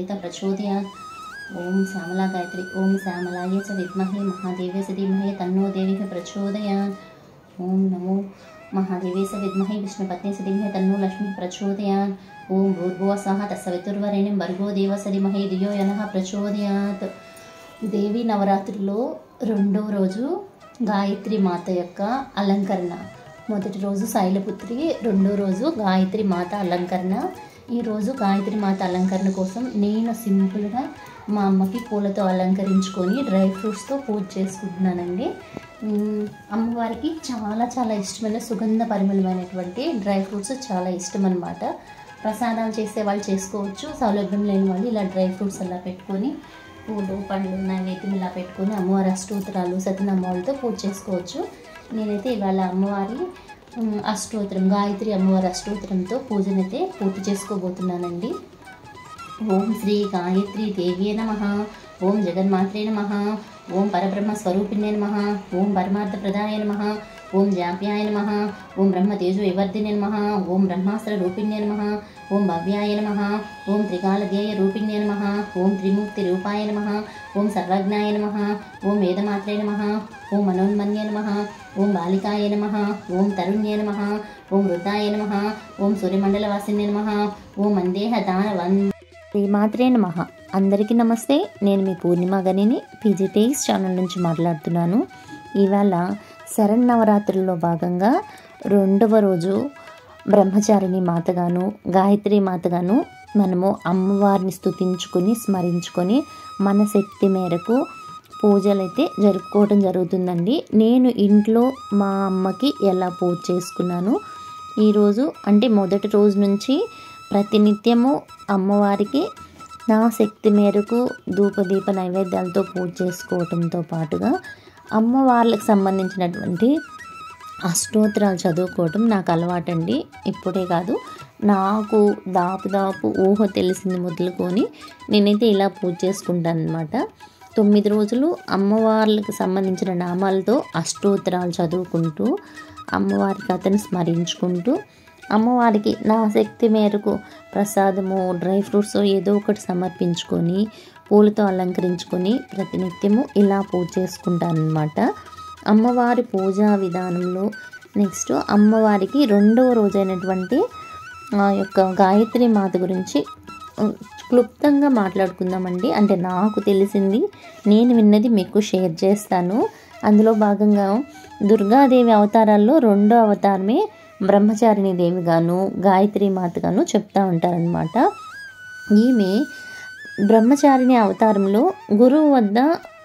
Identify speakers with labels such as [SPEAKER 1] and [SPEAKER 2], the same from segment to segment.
[SPEAKER 1] లలిత ప్రచోదయాత్ ఓం శ్యామలా గాయత్రి ఓం శ్యామలాయ చ విద్మహే మహాదేవ్య స ధీమహి తన్నో దేవి ప్రచోదయాత్ ఓం నమో మహాదేవి స విద్మహే విష్ణుపత్ని స ధీమహి తన్నో లక్ష్మి ప్రచోదయాత్ ఓం భూర్భువ సహ తస్సవితుర్వరేణ్యం భర్గో దేవ స ధీమహి ధియో యనః ప్రచోదయాత్ దేవి నవరాత్రిలో రెండో రోజు గాయత్రి మాత యొక్క అలంకరణ మొదటి రోజు శైలపుత్రి రెండో రోజు గాయత్రి మాత అలంకరణ ఈరోజు గాయత్రి మాత అలంకరణ కోసం నేను సింపుల్గా మా అమ్మకి పూలతో అలంకరించుకొని డ్రై ఫ్రూట్స్తో పూజ చేసుకుంటున్నానండి ఉమ్, అమ్మవారికి చాలా చాలా ఇష్టమైన సుగంధ పరిమళమైనటువంటి డ్రై ఫ్రూట్స్ చాలా ఇష్టం అనమాట ప్రసాదాలు చేసే వాళ్ళు చేసుకోవచ్చు సౌలభ్యం లేని వాళ్ళు ఇలా డ్రై ఫ్రూట్స్ అలా పెట్టుకొని పూలు పండ్లు నైవేద్యం ఇలా పెట్టుకొని అమ్మవారి అష్టోత్తరాలు సతనామాలతో పూజ చేసుకోవచ్చు నేనైతే ఇవాళ అమ్మవారి ఉమ్, అష్టోత్తరం గాయత్రి అమ్మవారి అష్టోత్తరంతో పూజనైతే పూర్తి చేసుకోబోతున్నానండి ఓం శ్రీ గాయత్రి దేవ్యే నమ ఓం జగన్మాత్రే నమ ఓం పరబ్రహ్మ స్వరూపిణ్యే నమ ఓం పరమార్థ ప్రదాయ నమ ఓం జాప్యాయ నమ ఓం బ్రహ్మ తేజో వివర్ధినే నమ ఓం బ్రహ్మాస్త్ర రూపిణ్యే నమ ఓం భవ్యాయ నమ ఓం త్రికాలధ్యేయ రూపిణ్యే నమ ఓం త్రిమూర్తి రూపాయ నమ ఓం సర్వజ్ఞాయ నమ ఓం వేదమాత్రే నమ ఓం మనోన్మన్య నమ ఓం బాలికాయ నమ ఓం తరుణ్య నమ ఓం వృద్ధాయ నమ ఓం సూర్యమండలవాసిన్య నమ ఓం మందేహ దాన వం శ్రీమాత్రే నమ అందరికీ నమస్తే నేను మీ పూర్ణిమ గనిని పీజీ టేక్స్ ఛానల్ నుంచి మాట్లాడుతున్నాను ఇవాళ శరన్నవరాత్రుల్లో భాగంగా రెండవ రోజు బ్రహ్మచారిణి మాతగాను గాయత్రి మాతగాను మనము అమ్మవారిని స్తుతించుకొని స్మరించుకొని మన శక్తి మేరకు పూజలైతే జరుపుకోవడం జరుగుతుందండి నేను ఇంట్లో మా అమ్మకి ఎలా పూజ చేసుకున్నాను ఈరోజు అంటే మొదటి రోజు నుంచి ప్రతినిత్యము అమ్మవారికి నా శక్తి మేరకు ధూపదీప నైవేద్యాలతో పూజ చేసుకోవడంతో పాటుగా అమ్మవార్లకు సంబంధించినటువంటి అష్టోత్తరాలు చదువుకోవటం నాకు అలవాటండి ఇప్పుడే కాదు నాకు దాపు దాపు ఊహ తెలిసింది మొదలుకొని నేనైతే ఇలా పూజ చేసుకుంటాను అనమాట తొమ్మిది రోజులు అమ్మవార్లకు సంబంధించిన నామాలతో అష్టోత్తరాలు చదువుకుంటూ అమ్మవారి కథను స్మరించుకుంటూ అమ్మవారికి నా శక్తి మేరకు ప్రసాదము డ్రై ఫ్రూట్స్ ఏదో ఒకటి సమర్పించుకొని పూలతో అలంకరించుకొని ప్రతినిత్యము ఇలా పూజ చేసుకుంటాను అనమాట అమ్మవారి పూజా విధానంలో నెక్స్ట్ అమ్మవారికి రెండవ రోజైనటువంటి ఆ యొక్క గాయత్రి మాత గురించి ఉమ్, క్లుప్తంగా మాట్లాడుకుందామండి అంటే నాకు తెలిసింది నేను విన్నది మీకు షేర్ చేస్తాను అందులో భాగంగా దుర్గాదేవి అవతారాల్లో రెండో అవతారమే బ్రహ్మచారిణి దేవిగాను గాయత్రి మాతగాను చెప్తా ఉంటారనమాట ఈమె బ్రహ్మచారిణి అవతారంలో గురువు వద్ద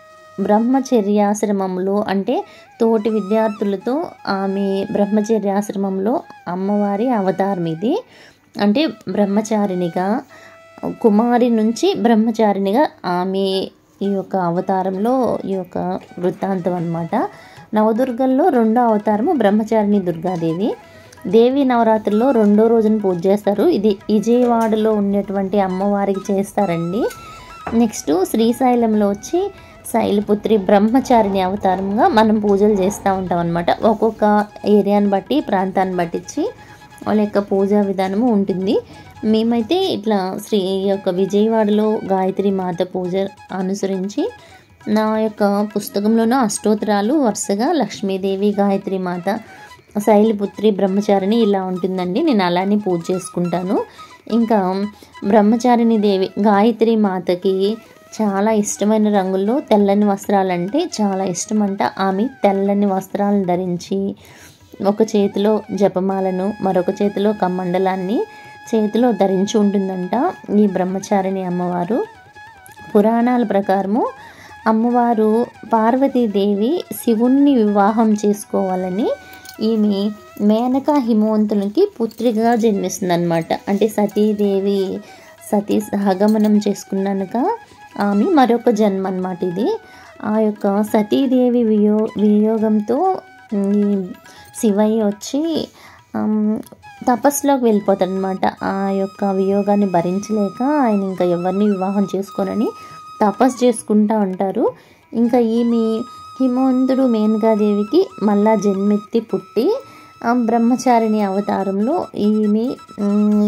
[SPEAKER 1] బ్రహ్మచర్యాశ్రమంలో అంటే తోటి విద్యార్థులతో ఆమె బ్రహ్మచర్యాశ్రమంలో అమ్మవారి అవతారం ఇది అంటే బ్రహ్మచారిణిగా కుమారి నుంచి బ్రహ్మచారిణిగా ఆమె ఈ యొక్క అవతారంలో ఈ యొక్క వృత్తాంతం అన్నమాట నవదుర్గల్లో రెండో అవతారము బ్రహ్మచారిణి దుర్గాదేవి దేవి నవరాత్రుల్లో రెండో రోజున పూజ చేస్తారు ఇది విజయవాడలో ఉన్నటువంటి అమ్మవారికి చేస్తారండి నెక్స్ట్ శ్రీశైలంలో వచ్చి శైలపుత్రి బ్రహ్మచారిణి అవతారంగా మనం పూజలు చేస్తూ ఉంటాం అనమాట ఒక్కొక్క ఏరియాని బట్టి ప్రాంతాన్ని బట్టించి వాళ్ళ యొక్క పూజా విధానము ఉంటుంది మేమైతే ఇట్లా శ్రీ ఈ యొక్క విజయవాడలో గాయత్రి మాత పూజ అనుసరించి నా యొక్క పుస్తకంలోనూ అష్టోత్తరాలు వరుసగా లక్ష్మీదేవి గాయత్రి మాత శైలిపుత్రి బ్రహ్మచారిణి ఇలా ఉంటుందండి నేను అలానే పూజ చేసుకుంటాను ఇంకా బ్రహ్మచారిణి దేవి గాయత్రి మాతకి చాలా ఇష్టమైన రంగుల్లో తెల్లని వస్త్రాలు అంటే చాలా ఇష్టం అంట ఆమె తెల్లని వస్త్రాలను ధరించి ఒక చేతిలో జపమాలను మరొక చేతిలో కమండలాన్ని చేతిలో ధరించి ఉంటుందంట ఈ బ్రహ్మచారిణి అమ్మవారు పురాణాల ప్రకారము అమ్మవారు పార్వతీదేవి శివుణ్ణి వివాహం చేసుకోవాలని ఈమె మేనక హిమవంతునికి పుత్రికగా జన్మిస్తుందన్నమాట అంటే సతీదేవి సతీ సహగమనం చేసుకున్నాక ఆమె మరొక జన్మ అన్నమాట ఇది ఆ యొక్క సతీదేవి వియో వియోగంతో ఈ శివయ్య వచ్చి ఆమ్, తపస్సులోకి వెళ్ళిపోతాడనమాట ఆ యొక్క వియోగాన్ని భరించలేక ఆయన ఇంకా ఎవరిని వివాహం చేసుకోనని తపస్సు చేసుకుంటా ఉంటారు ఇంకా ఈమె హిమవంతుడు మేనకాదేవికి మళ్ళా జన్మెత్తి పుట్టి ఆ బ్రహ్మచారిణి అవతారంలో ఈమె ఉమ్,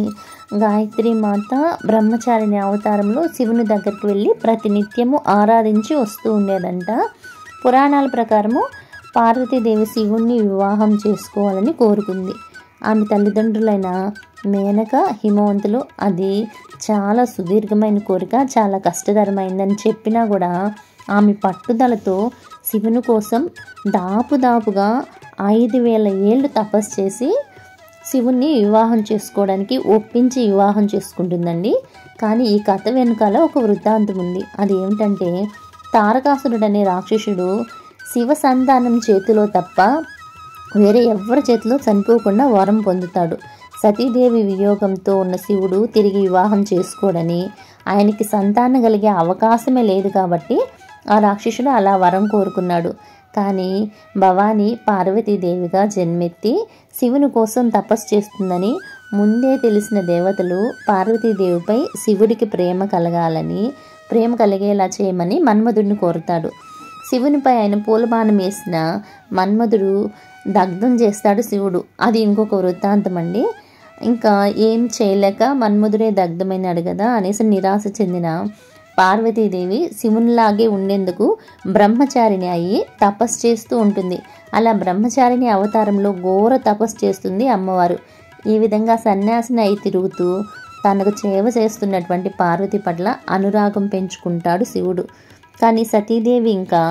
[SPEAKER 1] గాయత్రి మాత బ్రహ్మచారిణి అవతారంలో శివుని దగ్గరికి వెళ్ళి ప్రతినిత్యము ఆరాధించి వస్తూ ఉండేదంట పురాణాల ప్రకారము పార్వతీదేవి శివుణ్ణి వివాహం చేసుకోవాలని కోరుకుంది ఆమె తల్లిదండ్రులైన మేనక హిమవంతులు అది చాలా సుదీర్ఘమైన కోరిక చాలా కష్టతరమైందని చెప్పినా కూడా ఆమె పట్టుదలతో శివుని కోసం దాపు దాపుగా ఐదు వేల ఏళ్ళు తపస్సు చేసి శివుణ్ణి వివాహం చేసుకోవడానికి ఒప్పించి వివాహం చేసుకుంటుందండి కానీ ఈ కథ వెనుకాల ఒక వృత్తాంతం ఉంది అది ఏమిటంటే తారకాసురుడు అనే రాక్షసుడు శివ సంతానం చేతిలో తప్ప వేరే ఎవరి చేతిలో చనిపోకుండా వరం పొందుతాడు సతీదేవి వియోగంతో ఉన్న శివుడు తిరిగి వివాహం చేసుకోడని ఆయనకి సంతానం కలిగే అవకాశమే లేదు కాబట్టి ఆ రాక్షసుడు అలా వరం కోరుకున్నాడు కానీ భవానీ పార్వతీదేవిగా జన్మెత్తి శివుని కోసం తపస్సు చేస్తుందని ముందే తెలిసిన దేవతలు పార్వతీదేవిపై శివుడికి ప్రేమ కలగాలని ప్రేమ కలిగేలా చేయమని మన్మధుడిని కోరుతాడు శివునిపై ఆయన పూలబాణం వేసిన మన్మధుడు దగ్ధం చేస్తాడు శివుడు అది ఇంకొక వృత్తాంతం అండి ఇంకా ఏం చేయలేక మన్మధుడే దగ్ధమైనాడు కదా అనేసి నిరాశ చెందిన పార్వతీదేవి శివునిలాగే ఉండేందుకు బ్రహ్మచారిణి అయ్యి తపస్సు చేస్తూ ఉంటుంది అలా బ్రహ్మచారిణి అవతారంలో ఘోర తపస్సు చేస్తుంది అమ్మవారు ఈ విధంగా సన్యాసిని అయి తిరుగుతూ తనకు సేవ చేస్తున్నటువంటి పార్వతి పట్ల అనురాగం పెంచుకుంటాడు శివుడు కానీ సతీదేవి ఇంకా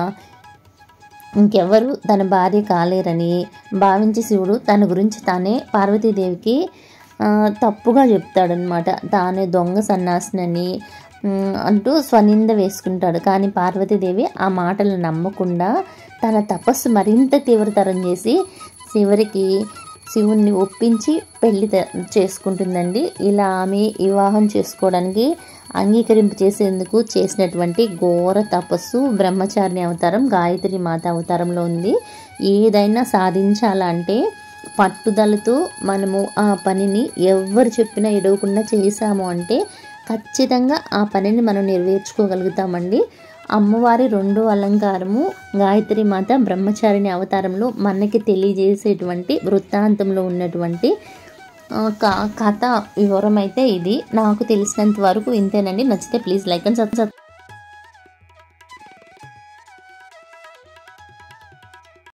[SPEAKER 1] ఇంకెవ్వరు తన భార్య కాలేరని భావించి శివుడు తన గురించి తానే పార్వతీదేవికి ఆ, తప్పుగా చెప్తాడనమాట తానే దొంగ సన్నాసినని ఉమ్, అంటూ స్వనింద వేసుకుంటాడు కానీ పార్వతీదేవి ఆ మాటలు నమ్మకుండా తన తపస్సు మరింత తీవ్రతరం చేసి చివరికి శివుణ్ణి ఒప్పించి పెళ్లి త- చేసుకుంటుందండి ఇలా ఆమె వివాహం చేసుకోవడానికి అంగీకరింపు చేసేందుకు చేసినటువంటి ఘోర తపస్సు బ్రహ్మచారిణి అవతారం గాయత్రి మాత అవతారంలో ఉంది ఏదైనా సాధించాలంటే పట్టుదలతో మనము ఆ పనిని ఎవరు చెప్పినా ఎడవకుండా చేశాము అంటే ఖచ్చితంగా ఆ పనిని మనం నెరవేర్చుకోగలుగుతామండి అమ్మవారి రెండో అలంకారము గాయత్రి మాత బ్రహ్మచారిణి అవతారంలో మనకి తెలియజేసేటువంటి వృత్తాంతంలో ఉన్నటువంటి ఆ, క- కథ వివరం అయితే ఇది నాకు తెలిసినంత వరకు ఇంతేనండి నచ్చితే ప్లీజ్ లైక్ అండ్ సబ్స్క్రైబ్